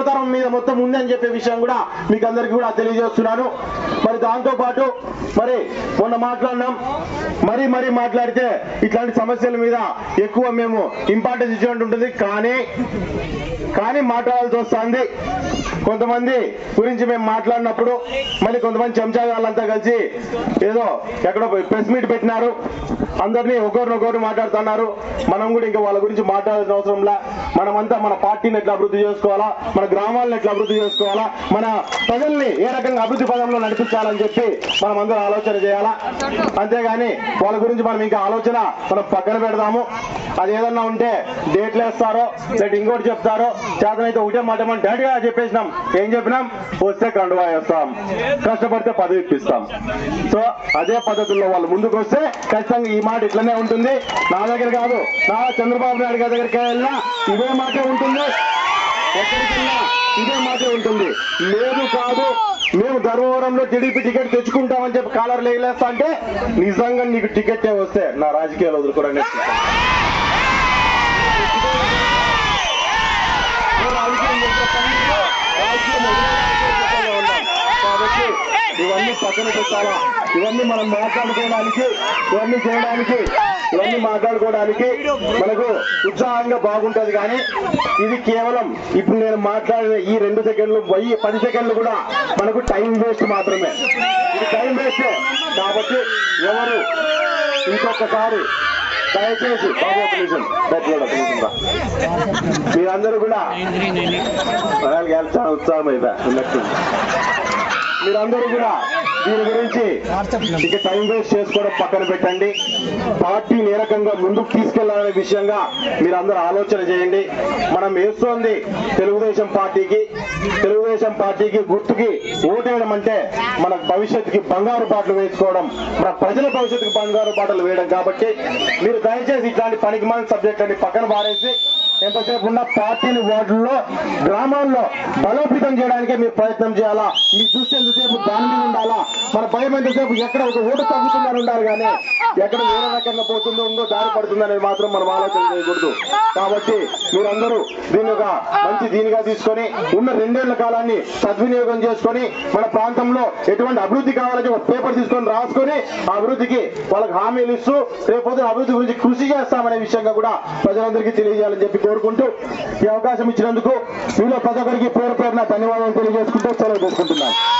తరం మీద మొత్తం ఉంది అని చెప్పే విషయం కూడా మీకు అందరికీ కూడా తెలియజేస్తున్నాను మరి దాంతో పాటు మరి మొన్న మాట్లాడినాం మరీ మరీ మాట్లాడితే ఇట్లాంటి సమస్యల మీద ఎక్కువ మేము ఇంపార్టెన్స్ ఇచ్చినట్టు ఉంటుంది కానీ కానీ మాట్లాడాల్సి వస్తుంది కొంతమంది గురించి మేము మాట్లాడినప్పుడు మళ్ళీ కొంతమంది చెంచా వాళ్ళంతా కలిసి ఏదో ఎక్కడో ప్రెస్ మీట్ పెట్టినారు అందరినీ ఒకరినొకరు మాట్లాడుతున్నారు మనం కూడా ఇంకా వాళ్ళ గురించి మాట్లాడాల్సిన అవసరంలా మనమంతా మన పార్టీని ఎట్లా అభివృద్ధి చేసుకోవాలా మన గ్రామాలను ఎట్లా అభివృద్ధి చేసుకోవాలా మన ప్రజల్ని ఏ రకంగా అభివృద్ధి పదంలో నడిపించాలని చెప్పి మనం అందరం ఆలోచన చేయాలా అంతేగాని వాళ్ళ గురించి మనం ఇంకా ఆలోచన మనం పక్కన పెడదాము అది ఏదన్నా ఉంటే డేట్లు వేస్తారో లేదా ఇంకోటి చెప్తారో చేతనైతే ఒకటే మాట మనం డైరెక్ట్ గా చెప్పేసినాం ఏం చెప్పినాం వస్తే కండువా వేస్తాం కష్టపడితే పదవి ఇప్పిస్తాం సో అదే పద్ధతుల్లో వాళ్ళు ముందుకు వస్తే ఖచ్చితంగా ఈ మాట ఇట్లనే ఉంటుంది నా దగ్గర కాదు నా చంద్రబాబు నాయుడు గారి దగ్గరికి వెళ్ళినా ఇదే మాటే ఉంటుంది ఎక్కడికి వెళ్ళినా ఇదే మాటే ఉంటుంది లేదు కాదు మేము ధర్మవరంలో టీడీపీ టికెట్ తెచ్చుకుంటామని చెప్పి కాలర్ లేలేస్తా అంటే నిజంగా నీకు టికెట్ వస్తే నా రాజకీయాలు వదులుకోవడానికి రాజకీయం చేసే పనుల్లో రాజకీయం వదిలేయడానికి సిద్ధంగా ఉన్నాం. కాబట్టి ఇవన్నీ పక్కన పెట్టాలా ఇవన్నీ మనం మాట్లాడుకోవడానికి ఇవన్నీ చేయడానికి ఇవన్నీ మాట్లాడుకోవడానికి మనకు ఉత్సాహంగా బాగుంటది కానీ ఇది కేవలం ఇప్పుడు నేను మాట్లాడిన ఈ రెండు సెకండ్లు వెయ్యి పది సెకండ్లు కూడా మనకు టైం వేస్ట్ మాత్రమే ఇది టైం వేస్ట్ కాబట్టి ఎవరు ఇంకొకసారి దయచేసి బాబు ఒక నిమిషం బయటలో ఒక నిమిషం రా. మీరందరూ కూడా పదాలు గెలిచి చాలా ఉత్సాహం అయితే ఉన్నట్టు మీరందరూ కూడా దీని గురించి ఇక టైం వేస్ట్ చేసుకోవడం పక్కన పెట్టండి పార్టీని ఏ రకంగా ముందుకు తీసుకెళ్లాలనే విషయంగా మీరందరూ ఆలోచన చేయండి మనం వేస్తోంది తెలుగుదేశం పార్టీకి తెలుగుదేశం పార్టీకి గుర్తుకి ఓటేయడం అంటే మన భవిష్యత్తుకి బంగారు బాటలు వేసుకోవడం మన ప్రజల భవిష్యత్తుకి బంగారు బాటలు వేయడం కాబట్టి మీరు దయచేసి ఇట్లాంటి పనికి మన సబ్జెక్ట్ అని పక్కన పారేసి ఎంతసేపు ఉన్న పార్టీని వార్డుల్లో గ్రామాల్లో బలోపేతం చేయడానికే మీరు ప్రయత్నం చేయాలా మీ దృష్టి ఎంతసేపు దాని మీద ఉండాలా మన భయం ఎంతసేపు ఎక్కడ ఒక ఓటు తగ్గుతుందని ఉండాలి కానీ ఎక్కడ వేరే రకంగా పోతుందో ఇంకో దారి పడుతుందో అనేది మాత్రం మనం ఆలోచన చేయకూడదు కాబట్టి మీరందరూ దీన్ని ఒక మంచి దీనిగా తీసుకొని ఉన్న రెండేళ్ల కాలాన్ని సద్వినియోగం చేసుకొని మన ప్రాంతంలో ఎటువంటి అభివృద్ధి కావాలని ఒక పేపర్ తీసుకొని రాసుకొని ఆ అభివృద్ధికి వాళ్ళకి హామీలు ఇస్తూ రేపు అభివృద్ధి గురించి కృషి చేస్తామనే విషయంగా కూడా ప్రజలందరికీ తెలియజేయాలని చెప్పి కోరుకుంటూ ఈ అవకాశం ఇచ్చినందుకు మీలో ప్రతి ఒక్కరికి పేరు పేరున ధన్యవాదాలు తెలియజేసుకుంటూ సెలవు చేసుకుంటున్నాను